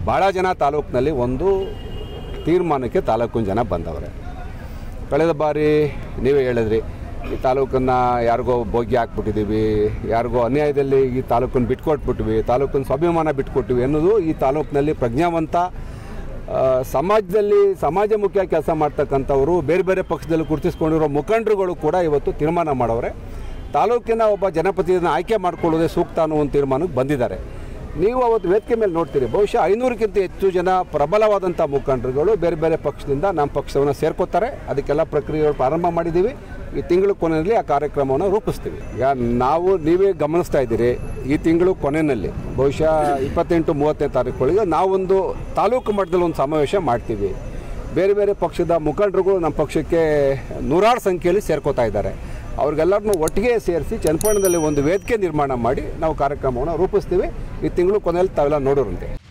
ಭಾಳ ಜನ ತಾಲೂಕಿನಲ್ಲಿ ಒಂದು ತೀರ್ಮಾನಕ್ಕೆ ತಾಲೂಕಿನ ಜನ ಬಂದವರೆ ಕಳೆದ ಬಾರಿ ನೀವೇ ಹೇಳಿದ್ರಿ ಈ ತಾಲೂಕನ್ನು ಯಾರಿಗೋ ಭೋಗ್ಯ ಹಾಕ್ಬಿಟ್ಟಿದ್ದೀವಿ ಯಾರಿಗೋ ಅನ್ಯಾಯದಲ್ಲಿ ಈ ತಾಲೂಕನ್ನು ಬಿಟ್ಕೊಟ್ಬಿಟ್ವಿ ತಾಲೂಕನ್ನು ಸ್ವಾಭಿಮಾನ ಬಿಟ್ಕೊಟ್ಟಿವಿ ಅನ್ನೋದು ಈ ತಾಲೂಕಿನಲ್ಲಿ ಪ್ರಜ್ಞಾವಂತ ಆ, ಸಮಾಜದಲ್ಲಿ ಸಮಾಜಮುಖಿಯ ಕೆಲಸ ಮಾಡ್ತಕ್ಕಂಥವರು ಬೇರೆ ಬೇರೆ ಪಕ್ಷದಲ್ಲಿ ಗುರುತಿಸ್ಕೊಂಡಿರೋ ಮುಖಂಡರುಗಳು ಕೂಡ ಇವತ್ತು ತೀರ್ಮಾನ ಮಾಡವ್ರೆ ತಾಲೂಕಿನ ಒಬ್ಬ ಜನಪ್ರತಿನಿಧಿನ ಆಯ್ಕೆ ಮಾಡ್ಕೊಳ್ಳೋದೇ ಸೂಕ್ತ ಅನ್ನೋ ಒಂದು ತೀರ್ಮಾನಕ್ಕೆ ಬಂದಿದ್ದಾರೆ ನೀವು ಅವತ್ತು ವೇದಿಕೆ ಮೇಲೆ ನೋಡ್ತೀರಿ ಬಹುಶಃ ಐನೂರಕ್ಕಿಂತ ಹೆಚ್ಚು ಜನ ಪ್ರಬಲವಾದಂಥ ಮುಖಂಡರುಗಳು ಬೇರೆ ಬೇರೆ ಪಕ್ಷದಿಂದ ನಮ್ಮ ಪಕ್ಷವನ್ನು ಸೇರ್ಕೋತಾರೆ ಅದಕ್ಕೆಲ್ಲ ಪ್ರಕ್ರಿಯೆಗಳು ಪ್ರಾರಂಭ ಮಾಡಿದ್ದೀವಿ ಈ ತಿಂಗಳು ಕೊನೆಯಲ್ಲಿ ಆ ಕಾರ್ಯಕ್ರಮವನ್ನು ರೂಪಿಸ್ತೀವಿ ಈಗ ನಾವು ನೀವೇ ಗಮನಿಸ್ತಾ ಇದ್ದೀರಿ ಈ ತಿಂಗಳು ಕೊನೆಯಲ್ಲಿ ಬಹುಶಃ ಇಪ್ಪತ್ತೆಂಟು ಮೂವತ್ತನೇ ತಾರೀಕುಗಳಿಗೆ ನಾವೊಂದು ತಾಲೂಕು ಮಟ್ಟದಲ್ಲಿ ಒಂದು ಸಮಾವೇಶ ಮಾಡ್ತೀವಿ ಬೇರೆ ಬೇರೆ ಪಕ್ಷದ ಮುಖಂಡರುಗಳು ನಮ್ಮ ಪಕ್ಷಕ್ಕೆ ನೂರಾರು ಸಂಖ್ಯೆಯಲ್ಲಿ ಸೇರ್ಕೋತಾ ಇದ್ದಾರೆ ಅವ್ರಿಗೆಲ್ಲರನ್ನೂ ಒಟ್ಟಿಗೆ ಸೇರಿಸಿ ಚನ್ನಪಟ್ಟಣದಲ್ಲಿ ಒಂದು ವೇದಿಕೆ ನಿರ್ಮಾಣ ಮಾಡಿ ನಾವು ಕಾರ್ಯಕ್ರಮವನ್ನು ರೂಪಿಸ್ತೀವಿ ಈ ತಿಂಗಳು ಕೊನೆಯಲ್ಲಿ ತಾವೆಲ್ಲ ನೋಡೋರಂತೆ